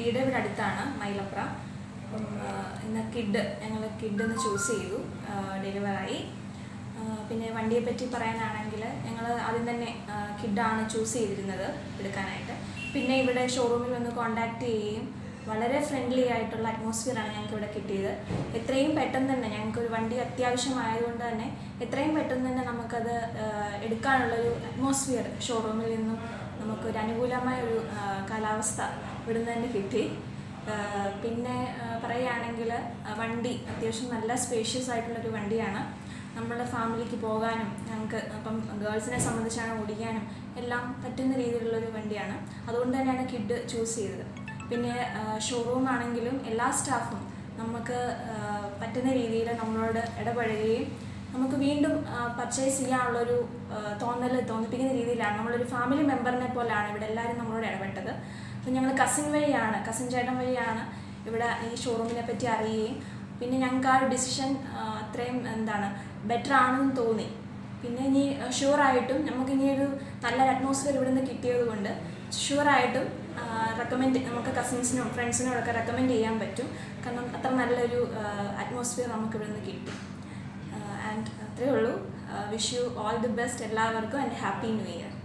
വീട് ഇവിടെ അടുത്താണ് മൈലപ്ര അപ്പം ആ, ഇന്ന് കിഡ് ഞങ്ങൾ കിഡ് എന്ന് ചൂസ് ചെയ്തു ഡെലിവറായി പിന്നെ വണ്ടിയെ പറ്റി പറയാനാണെങ്കിൽ ഞങ്ങൾ ആദ്യം തന്നെ കിഡാണ് ചൂസ് ചെയ്തിരുന്നത് എടുക്കാനായിട്ട് പിന്നെ ഇവിടെ ഷോറൂമിൽ വന്ന് കോൺടാക്ട് ചെയ്യുകയും വളരെ ഫ്രണ്ട്ലി ആയിട്ടുള്ള അറ്റ്മോസ്ഫിയറാണ് ഞങ്ങൾക്ക് ഇവിടെ കിട്ടിയത് എത്രയും പെട്ടെന്ന് തന്നെ ഞങ്ങൾക്ക് ഒരു വണ്ടി അത്യാവശ്യമായതുകൊണ്ട് തന്നെ എത്രയും പെട്ടെന്ന് തന്നെ നമുക്കത് ആ, എടുക്കാനുള്ളൊരു അറ്റ്മോസ്ഫിയർ ഷോറൂമിൽ നിന്നും നമുക്കൊരു അനുകൂലമായ ഒരു ആ, കാലാവസ്ഥ ഇവിടുന്ന് തന്നെ കിട്ടി ആ, പിന്നെ ആ, പറയുകയാണെങ്കിൽ ആ, വണ്ടി അത്യാവശ്യം നല്ല സ്പേഷ്യസ് ആയിട്ടുള്ളൊരു വണ്ടിയാണ് നമ്മുടെ ഫാമിലിക്ക് പോകാനും ഞങ്ങൾക്ക് അപ്പം ഗേൾസിനെ സംബന്ധിച്ചാണ് ഓടിക്കാനും എല്ലാം പറ്റുന്ന രീതിയിലുള്ളൊരു വണ്ടിയാണ് അതുകൊണ്ട് തന്നെയാണ് കിഡ് ചൂസ് ചെയ്തത് പിന്നെ ഷോറൂം ആണെങ്കിലും എല്ലാ സ്റ്റാഫും നമുക്ക് ആ, പറ്റുന്ന രീതിയിൽ നമ്മളോട് ഇടപഴകുകയും നമുക്ക് വീണ്ടും പർച്ചേസ് ചെയ്യാനുള്ളൊരു തോന്നൽ തോന്നിപ്പിക്കുന്ന രീതിയിലാണ് നമ്മളൊരു ഫാമിലി മെമ്പറിനെ പോലെയാണ് ഇവിടെ എല്ലാവരും നമ്മളോട് ഇടപെട്ടത് അപ്പം ഞങ്ങൾ കസിൻ വഴിയാണ് കസിൻ ചേട്ടൻ വഴിയാണ് ഇവിടെ ഈ ഷോറൂമിനെ പറ്റി അറിയുകയും പിന്നെ ഞങ്ങൾക്ക് ആ ഒരു ഡിസിഷൻ അത്രയും എന്താണ് ബെറ്റർ ആണെന്ന് തോന്നി പിന്നെ ഇനി ഷുവറായിട്ടും നമുക്ക് ഇനി ഒരു നല്ലൊരു അറ്റ്മോസ്ഫിയർ ഇവിടെ നിന്ന് കിട്ടിയത് കൊണ്ട് ഷുവറായിട്ടും റെക്കമെൻഡ് നമുക്ക് കസിൻസിനും ഫ്രണ്ട്സിനും ഒക്കെ റെക്കമെൻഡ് ചെയ്യാൻ പറ്റും കാരണം അത്ര നല്ലൊരു അറ്റ്മോസ്ഫിയർ നമുക്ക് ഇവിടെ നിന്ന് കിട്ടി ആൻഡ് അത്രയേ ഉള്ളൂ wish you all the best എല്ലാവർക്കും ആൻഡ് ഹാപ്പി ന്യൂ ഇയർ